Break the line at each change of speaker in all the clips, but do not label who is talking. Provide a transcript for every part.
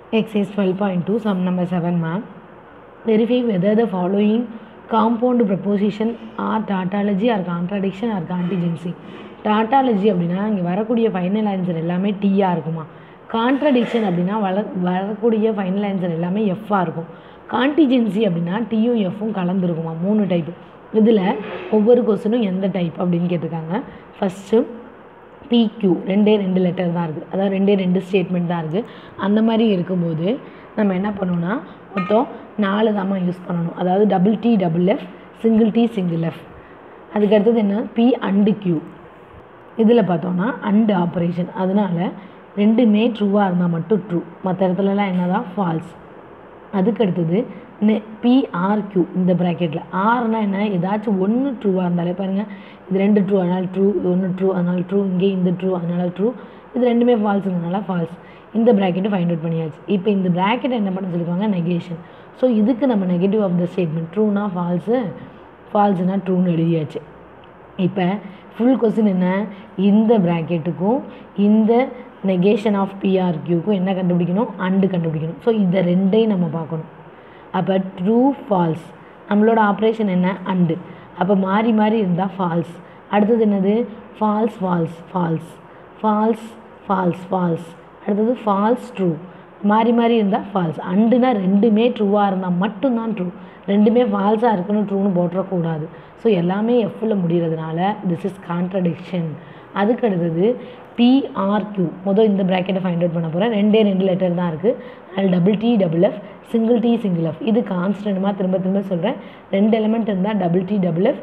Exercise 12.2, sum number 7, ma'am. Verify whether the following compound proposition are tautology or contradiction or contingency. tautology அப்படின்னா இங்கே வரக்கூடிய final answer எல்லாமே டீயாக இருக்குமா contradiction அப்படின்னா வர வரக்கூடிய ஃபைனல் ஆன்சர் எல்லாமே எஃப்பாக இருக்கும் கான்டிஜென்சி அப்படின்னா டீயும் எஃப்பும் கலந்துருக்குமா மூணு டைப் இதில் ஒவ்வொரு கொஸ்டினும் எந்த டைப் அப்படின்னு கேட்டிருக்காங்க ஃபஸ்ட்டு பிக்யூ ரெண்டே ரெண்டு லெட்டர் தான் இருக்குது அதாவது ரெண்டே ரெண்டு ஸ்டேட்மெண்ட் தான் இருக்குது அந்த மாதிரி இருக்கும்போது நம்ம என்ன பண்ணணும்னா மொத்தம் நாலு தாம்மா யூஸ் பண்ணணும் அதாவது double T double F single T single F அதுக்கு அடுத்தது என்ன பி அண்டு கியூ இதில் பார்த்தோன்னா அண்டு ஆப்ரேஷன் அதனால் ரெண்டுமே ட்ரூவாக இருந்தால் மட்டும் ட்ரூ மற்ற இடத்துலலாம் என்ன தான் ஃபால்ஸ் அதுக்கு அடுத்தது நெ பிஆர்கியூ இந்த ப்ராக்கெட்டில் ஆர்னால் என்ன ஏதாச்சும் ஒன்று ட்ரூவாக இருந்தாலே பாருங்கள் இது ரெண்டு ட்ரூ அதனால் ட்ரூ ஒன்று ட்ரூ அதனால் ட்ரூ இங்கே இந்த ட்ரூ அதனால் ட்ரூ இது ரெண்டுமே ஃபால்ஸுங்கிறனால ஃபால்ஸ் இந்த ப்ராக்கெட்டை ஃபைண்ட் அவுட் பண்ணியாச்சு இப்போ இந்த ப்ராக்கெட்டை என்ன பண்ண சொல்லியிருக்காங்க நெகேஷன் ஸோ இதுக்கு நம்ம நெகட்டிவ் ஆஃப் த ஸ்டேட்மெண்ட் ட்ரூனா ஃபால்ஸு ஃபால்ஸுனா ட்ரூன்னு எழுதியாச்சு இப்போ ஃபுல் கொஸ்டின் என்ன இந்த ப்ராக்கெட்டுக்கும் இந்த நெகேஷன் ஆஃப் பிஆர்கியூக்கும் என்ன கண்டுபிடிக்கணும் அண்டு கண்டுபிடிக்கணும் ஸோ இதை ரெண்டையும் நம்ம பார்க்கணும் அப்போ ட்ரூ ஃபால்ஸ் நம்மளோட ஆப்ரேஷன் என்ன அண்டு அப்போ மாறி மாறி இருந்தால் ஃபால்ஸ் அடுத்தது என்னது false false false false false false அடுத்தது ஃபால்ஸ் ட்ரூ மாறி மாறி இருந்தால் ஃபால்ஸ் அண்டுனா ரெண்டுமே ட்ரூவாக இருந்தால் மட்டும்தான் ட்ரூ ரெண்டுமே ஃபால்ஸாக இருக்குன்னு ட்ரூன்னு போட்டுறக்கூடாது ஸோ எல்லாமே எஃப்பில் முடிகிறதுனால திஸ் இஸ் கான்ட்ரடிக்ஷன் அதுக்கு அடுத்தது பிஆர்கியூ மொதல் இந்த ப்ராக்கெட்டை ஃபைண்ட் அவுட் பண்ண போகிறேன் ரெண்டே ரெண்டு லெட்டர் தான் இருக்குது அதில் double T double F single T single F இது கான்ஸ்டன்ட்மாக திரும்ப திரும்ப சொல்கிறேன் ரெண்டு எலமெண்ட் இருந்தால் டபுள் டி டபுள் எஃப்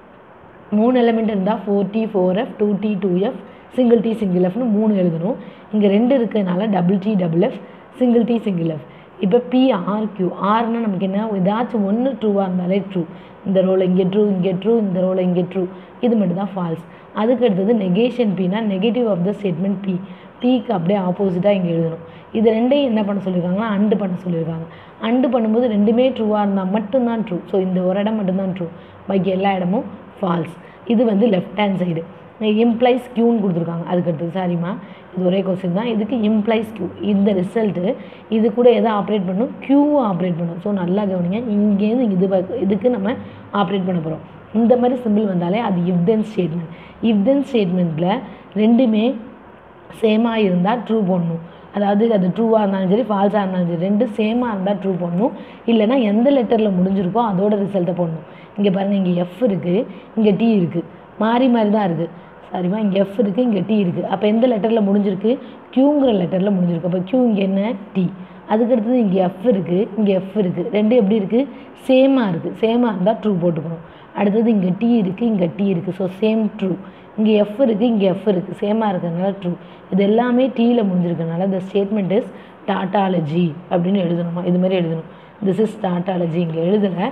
மூணு எலமெண்ட் இருந்தால் four T four F two T two F single T single எஃப்னு மூணு எழுதணும் இங்கே ரெண்டு இருக்கிறதுனால double T double F single T single F இப்போ பிஆர்கியூ ஆர்னால் நமக்கு என்ன ஏதாச்சும் ஒன்று ட்ரூவாக இருந்தாலே ட்ரூ இந்த ரோல் இங்கே ட்ரூ இங்கே ட்ரூ இந்த ரோல் இங்கே ட்ரூ இது மட்டும் தான் ஃபால்ஸ் அதுக்கு அடுத்தது நெகேஷன் பினா negative of the statement P பிக்கு அப்படியே ஆப்போசிட்டாக இங்கே எழுதணும் இது ரெண்டையும் என்ன பண்ண சொல்லியிருக்காங்கன்னா அண்டு பண்ண சொல்லியிருக்காங்க அண்டு பண்ணும்போது ரெண்டுமே ட்ரூவாக இருந்தால் மட்டும்தான் ட்ரூ ஸோ இந்த ஒரு இடம் மட்டும்தான் ட்ரூ பாக்கி எல்லா இடமும் ஃபால்ஸ் இது வந்து லெஃப்ட் ஹேண்ட் சைடு இம்ப்ளைஸ் க்யூன்னு கொடுத்துருக்காங்க அதுக்கு அடுத்தது சாரிம்மா இது ஒரே கொஸ்டின் தான் இதுக்கு இம்ப்ளைஸ் க்யூ இந்த ரிசல்ட்டு இது கூட எதை ஆப்ரேட் பண்ணும் க்யூவை ஆப்ரேட் பண்ணும் ஸோ நல்லா கவனிங்க இங்கேருந்து இது இதுக்கு நம்ம ஆப்ரேட் பண்ண போகிறோம் இந்த மாதிரி சிம்பிள் வந்தாலே அது if then statement if then ஸ்டேட்மெண்ட்டில் ரெண்டுமே சேமாக இருந்தால் ட்ரூ போடணும் அதாவது அது ட்ரூவாக இருந்தாலும் சரி ஃபால்ஸாக இருந்தாலும் சரி ரெண்டு சேமாக இருந்தால் ட்ரூ போடணும் இல்லைனா எந்த லெட்டரில் முடிஞ்சிருக்கோ அதோட ரிசல்ட்டை போடணும் இங்கே பாருங்கள் இங்கே எஃப் இருக்குது இங்கே டி இருக்குது மாறி மாறி தான் இருக்குது சாரிம்மா இங்கே எஃப் இருக்குது இங்கே டி இருக்குது அப்போ எந்த லெட்டரில் முடிஞ்சிருக்கு க்யூங்கிற லெட்டரில் முடிஞ்சிருக்கு அப்போ க்யூ இங்கே என்ன டி அதுக்கடுத்தது இங்கே எஃப் இருக்குது இங்கே எஃப் இருக்குது ரெண்டும் எப்படி இருக்குது சேமாக இருக்குது சேமாக இருந்தால் ட்ரூ போட்டுக்கணும் அடுத்தது இங்கே டி இருக்குது இங்கே டி இருக்குது ஸோ சேம் ட்ரூ இங்கே எஃப் இருக்குது இங்கே எஃப் இருக்குது சேமாக இருக்கிறதுனால ட்ரூ இது எல்லாமே டீயில் முடிஞ்சிருக்கனால இந்த ஸ்டேட்மெண்ட் இஸ் டாட்டாலஜி அப்படின்னு எழுதணுமா இது மாதிரி எழுதணும் திஸ் இஸ் டாட்டாலஜி இங்கே எழுதலை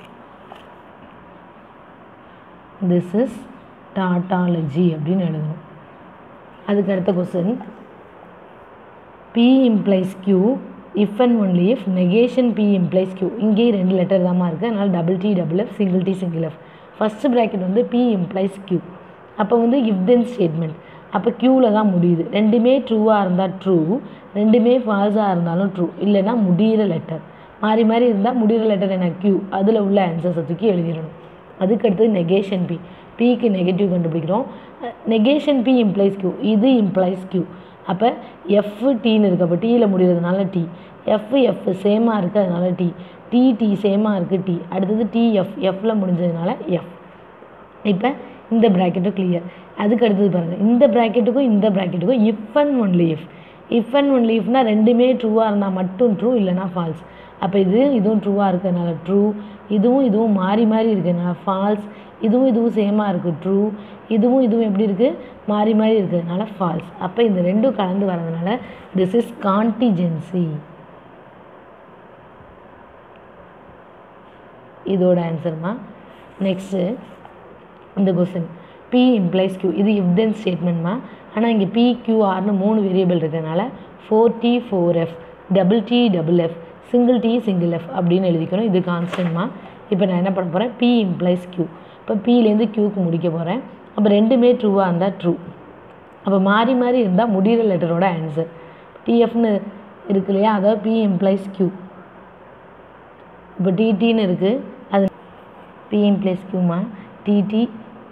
திஸ் இஸ் டாட்டாலஜி அப்படின்னு எழுதணும் அதுக்கு அடுத்த question P implies Q if and only if negation P implies Q இங்கேயும் ரெண்டு லெட்டர் தாம்மா இருக்குது அதனால் double T double F single T single F first bracket வந்து பி இம்ப்ளைஸ் கியூ அப்போ வந்து இஃப் தென் ஸ்டேட்மெண்ட் அப்போ க்யூவில் தான் முடியுது ரெண்டுமே ட்ரூவாக இருந்தால் ட்ரூ ரெண்டுமே ஃபால்ஸாக இருந்தாலும் ட்ரூ இல்லைன்னா முடிகிற லெட்டர் மாறி மாறி இருந்தால் முடிகிற லெட்டர் என்ன க்யூ அதில் உள்ள ஆன்சர்ஸை தூக்கி எழுதிடணும் அதுக்கடுத்தது நெகேஷன் பி பிக்கு நெகட்டிவ் கண்டுபிடிக்கிறோம் நெகேஷன் பி இம்ப்ளைஸ் கியூ இது இம்ப்ளைஸ் கியூ அப்போ எஃப் டீன்னு இருக்குது அப்போ டீயில் முடிகிறதுனால டி எஃப் எஃப் சேமாக இருக்குது அதனால டி டி டி சேமாக இருக்குது டி அடுத்தது டி எஃப் எஃப்பில் முடிஞ்சதுனால எஃப் இப்போ இந்த ப்ராக்கெட்டும் கிளியர் அதுக்கு அடுத்தது பாருங்கள் இந்த ப்ராக்கெட்டுக்கும் இந்த ப்ராக்கெட்டுக்கும் if and only if if and only இஃப்னால் ரெண்டுமே ட்ரூவாக இருந்தால் மட்டும் ட்ரூ இல்லைனா ஃபால்ஸ் அப்போ இது இதுவும் ட்ரூவாக இருக்கிறதுனால ட்ரூ இதுவும் இதுவும் மாறி மாறி இருக்கிறதுனால ஃபால்ஸ் இதுவும் இதுவும் சேமாக இருக்குது ட்ரூ இதுவும் இதுவும் எப்படி இருக்குது மாறி மாறி இருக்கிறதுனால ஃபால்ஸ் அப்போ இந்த ரெண்டும் கலந்து வரதுனால திஸ் இஸ் கான்டிஜென்சி இதோட ஆன்சர்மா நெக்ஸ்ட்டு இந்த கொஸ்டின் பி இம்ப்ளைஸ் கியூ இது இஃப் தென் ஸ்டேட்மெண்ட்மா ஆனால் இங்கே பி கியூஆர்னு மூணு வேரியபிள் இருக்கிறதுனால four T four F double T double F single T single F அப்படின்னு எழுதிக்கணும் இது கான்ஸ்டன்ட்மா இப்போ நான் என்ன பண்ண போகிறேன் பி இம்ப்ளைஸ் கியூ இப்போ பிலேருந்து க்யூக்கு முடிக்க போகிறேன் அப்போ ரெண்டுமே ட்ரூவாக இருந்தால் ட்ரூ அப்போ மாறி மாறி இருந்தால் முடிகிற லெட்டரோட ஆன்சர் டிஎஃப்னு இருக்கு இல்லையா அதாவது பி இம்ப்ளைஸ் கியூ இப்போ டிடின்னு இருக்குது அது பி இம்ப்ளைஸ் கியூமா டிடி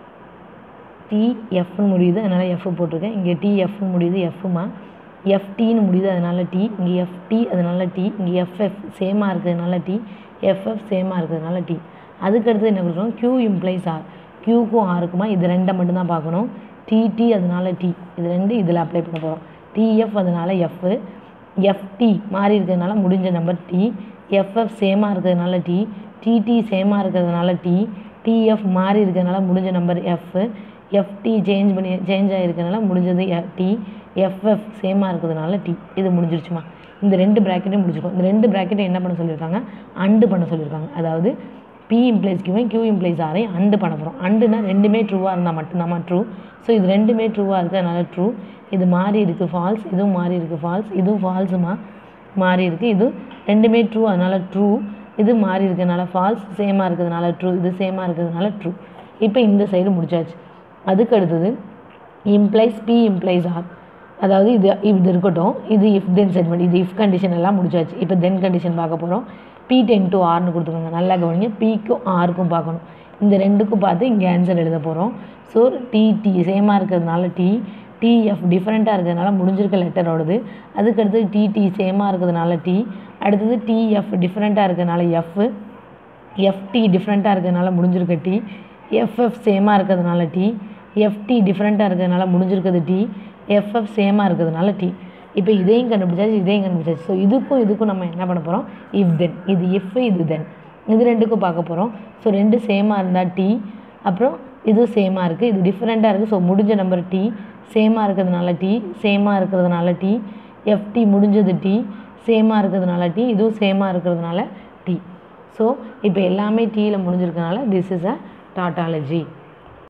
டிஎஃப்னு முடியுது அதனால் எஃப் போட்டிருக்கேன் இங்கே டிஎஃப்னு முடியுது எஃப்மா எஃப்டின்னு முடியுது அதனால் டி இங்கே எஃப்டி அதனால டி இங்கே எஃப்எஃப் சேமாக இருக்கிறதுனால டி எஃப்எஃப் சேமாக இருக்கிறதுனால டி அதுக்கடுத்து என்ன கொடுக்குறோம் கியூ இம்ப்ளைஸ் ஆர் கியூக்கும் ஆருக்குமா இது ரெண்டை மட்டும்தான் பார்க்கணும் டிடி அதனால டி இது ரெண்டு இதில் அப்ளை பண்ண போகிறோம் டிஎஃப் அதனால எஃப் எஃப்டி மாறி இருக்கிறதுனால முடிஞ்ச நம்பர் டி எஃப்எஃப் சேமாக இருக்கிறதுனால டி டிடி சேமாக இருக்கிறதுனால டி டிஎஃப் மாறி இருக்கிறதுனால முடிஞ்ச நம்பர் எஃப் எஃப்டி சேஞ்ச் பண்ணி சேஞ்ச் ஆகிருக்கனால முடிஞ்சது டி எஃப்எஃப் சேமாக இருக்கிறதுனால டி இது முடிஞ்சிருச்சுமா இந்த ரெண்டு ப்ராக்கெட்டையும் முடிச்சிருக்கோம் இந்த ரெண்டு ப்ராக்கெட்டை என்ன பண்ண சொல்லியிருக்காங்க அண்டு பண்ண சொல்லியிருக்காங்க அதாவது பி இம்ப்ளைஸ் கியூவையும் கியூ இம்ப்ளைஸ் ஆரையும் அண்டு பண்ண போகிறோம் அண்டுனா ரெண்டுமே ட்ரூவாக இருந்தால் மட்டும்தாம்மா ட்ரூ ஸோ இது ரெண்டுமே ட்ரூவாக இருக்குது அதனால ட்ரூ இது மாறி இருக்குது ஃபால்ஸ் இதுவும் மாறி இருக்குது ஃபால்ஸ் இதுவும் ஃபால்ஸுமா மாறி இருக்குது இது ரெண்டுமே ட்ரூ அதனால ட்ரூ இது மாறி இருக்கிறதுனால ஃபால்ஸ் சேமாக இருக்கிறதுனால ட்ரூ இது சேமாக இருக்கிறதுனால ட்ரூ இப்போ இந்த சைடு முடிச்சாச்சு அதுக்கு அடுத்தது இம்ப்ளைஸ் பி இம்ப்ளைஸ் ஆர் அதாவது இது இது இருக்கட்டும் இது இஃப் தென் செட்மெண்ட் இது இஃப் கண்டிஷன் எல்லாம் முடிச்சாச்சு இப்போ தென் கண்டிஷன் பார்க்க போகிறோம் பி டென் டு ஆர்னு கொடுத்துருக்காங்க நல்லா கவனிங்க பிக்கும் ஆருக்கும் பார்க்கணும் இந்த ரெண்டுக்கும் பார்த்து இங்கே ஆன்சர் எழுத போகிறோம் ஸோ டிடி சேமாக இருக்கிறதுனால டி டிஎஃப் டிஃப்ரெண்ட்டாக இருக்கிறதுனால முடிஞ்சிருக்க லெட்டரோடது அதுக்கடுத்து டிடி சேமாக இருக்கிறதுனால டி அடுத்தது டிஎஃப் டிஃப்ரெண்ட்டாக இருக்கிறதுனால எஃப் எஃப்டி டிஃப்ரெண்ட்டாக இருக்கிறதுனால முடிஞ்சிருக்க டி எஃப்எஃப் சேமாக இருக்கிறதுனால டி எஃப்டி டிஃப்ரெண்ட்டாக இருக்கிறதுனால முடிஞ்சிருக்கிறது டி எஃப்எஃப் சேமாக இருக்கிறதுனால டி இப்போ இதையும் கண்டுபிடிச்சாச்சு இதையும் கண்டுபிடிச்சாச்சு ஸோ இதுக்கும் இதுக்கும் நம்ம என்ன பண்ண போகிறோம் இஃப் தென் இது இஃப் இது தென் இது ரெண்டுக்கும் பார்க்க போகிறோம் ஸோ ரெண்டு சேமாக இருந்தால் டி அப்புறம் இது சேமாக இருக்குது இது டிஃப்ரெண்ட்டாக இருக்குது ஸோ முடிஞ்ச நம்பர் டி சேமாக இருக்கிறதுனால டி சேமாக இருக்கிறதுனால டி எஃப்டி முடிஞ்சது டி சேமாக இருக்கிறதுனால டி இதுவும் சேமாக இருக்கிறதுனால டி ஸோ இப்போ எல்லாமே டீயில் முடிஞ்சிருக்கனால திஸ் இஸ் அ டாட்டாலஜி